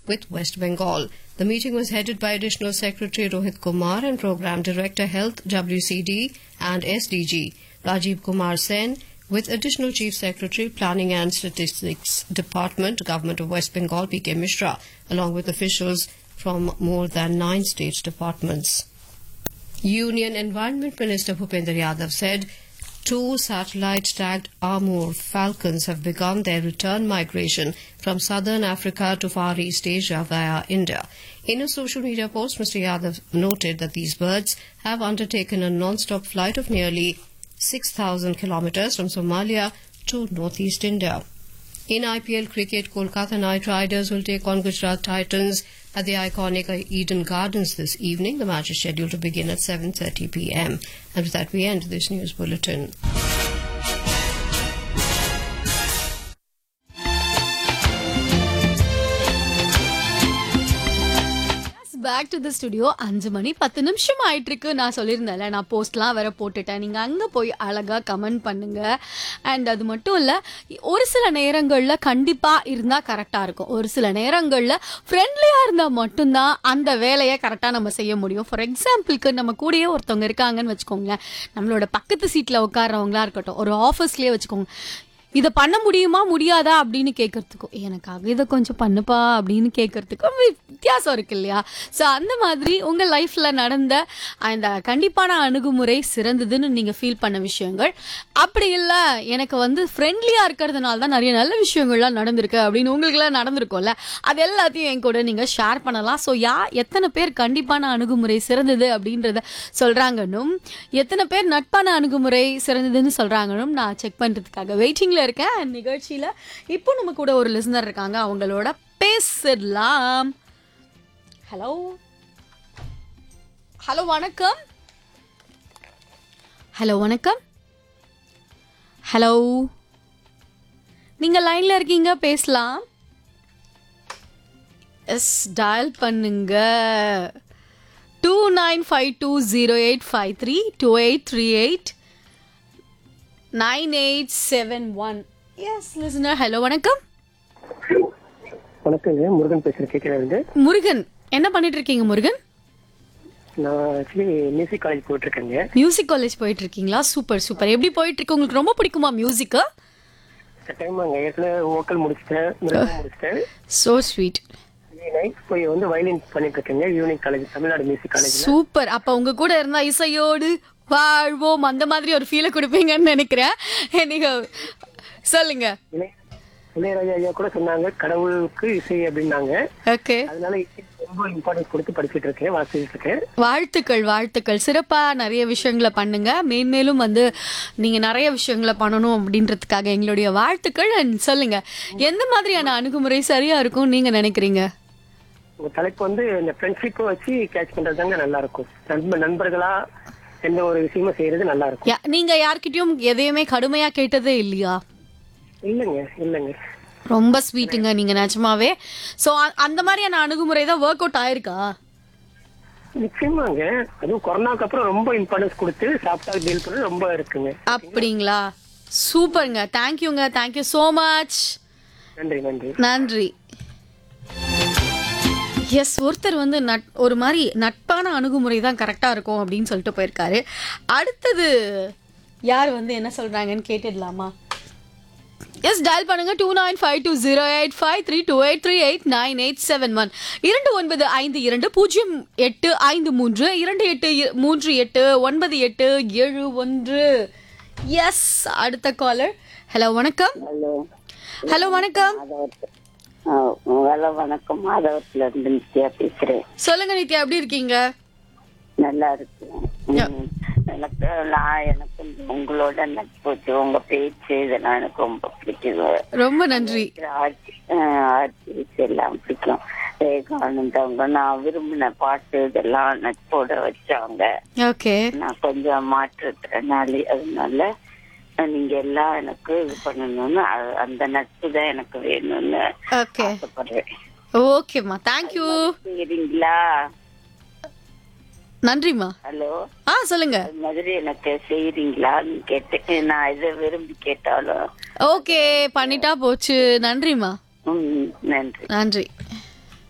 with West Bengal. The meeting was headed by Additional Secretary Rohit Kumar and Program Director Health WCD and SDG Rajiv Kumar Sen with Additional Chief Secretary Planning and Statistics Department Government of West Bengal PK Mishra along with officials from more than nine state departments. Union Environment Minister Bhupender Yadav said two satellite-tagged Amur falcons have begun their return migration from southern Africa to Far East Asia via India. In a social media post, Mr. Yadav noted that these birds have undertaken a non-stop flight of nearly 6,000 kilometers from Somalia to northeast India. In IPL cricket, Kolkata Knight Riders will take on Gujarat Titans at the iconic Eden Gardens this evening. The match is scheduled to begin at 7:30 p.m. And with that, we end this news bulletin. Back to the studio அஞ்சு மணி பத்து நிமிஷம் ஆயிட்டு இருக்கு நான் சொல்லியிருந்தேன்ல நான் போஸ்ட்லாம் வேற போட்டுட்டேன் நீங்க அங்க போய் அழகா கமெண்ட் பண்ணுங்க அண்ட் அது மட்டும் இல்ல ஒரு சில நேரங்கள்ல கண்டிப்பா இருந்தா கரெக்டா இருக்கும் ஒரு சில நேரங்கள்ல ஃப்ரெண்ட்லியா இருந்தா மட்டும்தான் அந்த வேலையை கரெக்டா நம்ம செய்ய முடியும் ஃபார் எக்ஸாம்பிளுக்கு நம்ம கூடயே ஒருத்தவங்க இருக்காங்கன்னு வச்சுக்கோங்களேன் நம்மளோட பக்கத்து சீட்ல உட்கார்றவங்களா இருக்கட்டும் ஒரு ஆஃபீஸ்லயே வச்சுக்கோங்க இதை பண்ண முடியுமா முடியாதா அப்படின்னு கேட்கறதுக்கும் எனக்காக இதை கொஞ்சம் பண்ணுப்பா அப்படின்னு கேட்கறதுக்கும் வித்தியாசம் இருக்கு இல்லையா ஸோ அந்த மாதிரி உங்கள் லைஃப்பில் நடந்த அந்த கண்டிப்பான அணுகுமுறை சிறந்ததுன்னு நீங்கள் ஃபீல் பண்ண விஷயங்கள் அப்படி இல்லை எனக்கு வந்து ஃப்ரெண்ட்லியாக இருக்கிறதுனால தான் நிறைய நல்ல விஷயங்கள்லாம் நடந்திருக்கு அப்படின்னு உங்களுக்குலாம் நடந்திருக்கும்ல அது எல்லாத்தையும் என் கூட நீங்கள் ஷேர் பண்ணலாம் ஸோ யா எத்தனை பேர் கண்டிப்பான அணுகுமுறை சிறந்தது அப்படின்றத சொல்கிறாங்கன்னும் எத்தனை பேர் நட்பான அணுகுமுறை சிறந்ததுன்னு சொல்கிறாங்கன்னும் நான் செக் பண்ணுறதுக்காக வெயிட்டிங்கில் இருக்கேன் And நிகழ்ச்சியில் இப்போ நம்ம கூட ஒரு லிசனர் இருக்காங்க அவங்களோட பேசிடலாம் ஹலோ ஹலோ வணக்கம் ஹலோ வணக்கம் ஹலோ நீங்க லைன்ல இருக்கீங்க பேசலாம் எஸ் டயல் பண்ணுங்க two nine five two zero eight five three two eight three eight nine eight seven one yes listener hello வணக்கம் வணக்கங்க முருகன் பேசுறேன் கேட்கறது முருகன் என்ன பண்ணிட்டு இருக்கீங்க முருகன் நான் ஆக்சுவலி மியூசிக் காலேஜ் போயிட்டு இருக்கேங்க மியூசிக் காலேஜ் போயிட்டு இருக்கீங்களா சூப்பர் சூப்பர் எப்படி போயிட்டு இருக்கு உங்களுக்கு ரொம்ப பிடிக்குமா மியூசிக்கு டைம் அங்க ஏற்கனவே வோக்கல் முடிச்சிட்டேன் மிருதம் முடிச்சிட்டேன் சோ ஸ்வீட் நைட் போய் வந்து வயலின் பண்ணிட்டு இருக்கேங்க unique college Tamil Nadu music college super அப்ப உங்க கூட இருந்தா இசையோடு வாழ்வோம் அந்த மாதிரி ஒரு ஃபீலை கொடுப்பீங்கன்னு நினைக்கிறேன் நீங்க சொல்லுங்க இளையராஜா ஐயா கூட சொன்னாங்க கடவுளுக்கு இசை அப்படின்னாங்க ஓகே அதனால இசைக்கு ரொம்ப இம்பார்ட்டன்ஸ் கொடுத்து படிச்சிட்டு இருக்கேன் வாசிச்சுட்டு இருக்கேன் வாழ்த்துக்கள் வாழ்த்துக்கள் சிறப்பா நிறைய விஷயங்களை பண்ணுங்க மேன்மேலும் வந்து நீங்க நிறைய விஷயங்களை பண்ணணும் அப்படின்றதுக்காக எங்களுடைய வாழ்த்துக்கள் and சொல்லுங்க எந்த மாதிரியான அணுகுமுறை சரியா இருக்கும் நீங்க நினைக்கிறீங்க உங்க தலைப்பு வந்து இந்த ஃப்ரெண்ட்ஷிப்பை வச்சு கேட்ச் பண்றதுதாங்க நல்லா இருக்கும் நண்ப நண்பர்களா எந்த ஒரு விஷயமும் செய்யறது நல்லா இருக்கும் யா- நீங்க யார்கிட்டயும் எதையுமே கடுமையா கேட்டதே இல்லையா இல்லைங்க இல்லைங்க ரொம்ப ஸ்வீட்டுங்க நீங்க நிஜமாவே சோ அந்த மாதிரியான அணுகுமுறை தான் ஒர்க் அவுட் ஆயிருக்கா நிச்சயமாங்க அதுவும் கொரோனாக்கு அப்புறம் ரொம்ப இம்பார்ட்டன்ஸ் கொடுத்து சாப்பிட்டா டீல் பண்ண ரொம்ப இருக்குங்க அப்படிங்களா சூப்பருங்க தேங்க்யூங்க தேங்க்யூ ஸோ மச் நன்றி நன்றி நன்றி எஸ் ஒருத்தர் வந்து நட் ஒரு மாதிரி நட்பான அணுகுமுறை தான் கரெக்டாக இருக்கும் அப்படின்னு சொல்லிட்டு போயிருக்காரு அடுத்தது யார் வந்து என்ன சொல்கிறாங்கன்னு கேட்டுடலாமா எஸ் டயல் பண்ணுங்க two nine five two zero eight five three two eight three eight nine eight seven one இரண்டு ஒன்பது ஐந்து இரண்டு பூஜ்ஜியம் எட்டு ஐந்து மூன்று இரண்டு எட்டு இ- மூன்று எட்டு ஒன்பது எட்டு ஏழு ஒன்று எஸ் அடுத்த காலர் ஹலோ வணக்கம் ஹலோ ஹலோ வணக்கம் ஹலோ வணக்கம் மாதவத்துல இருந்து நித்யா பேசுறேன் சொல்லுங்க நித்யா எப்படி இருக்கீங்க நல்லா இருக்கேன் ம். எனக்கு நான் எனக்கு இந்த உங்களோட நட்பு உங்க பேச்சு இதெல்லாம் எனக்கு ரொம்ப பிடிக்குது ரொம்ப நன்றி ஆர்டிஸ்ட் எல்லாம் பிடிக்கும் விவேகானந்த் அவங்க நான் விரும்பின பாட்டு இதெல்லாம் நட்போட வச்சாங்க ஓகே நான் கொஞ்சம் மாற்றுத்திறனாளி அதனால நீங்க எல்லாம் எனக்கு இது பண்ணணும்னு அ- அந்த நட்பு தான் எனக்கு வேணும்னு ஓகே ஆசைப்படுறேன் ஓகேம்மா தேங்க்யூ செய்யறீங்களா நன்றிம்மா ஹலோ ஆ சொல்லுங்க அது மாதிரி எனக்கு செய்யறீங்களான்னு கேட்டேன் நான் எதை விரும்பி கேட்டாலும் ஓகே பண்ணிட்டா போச்சு நன்றிம்மா ம், நன்றி நன்றி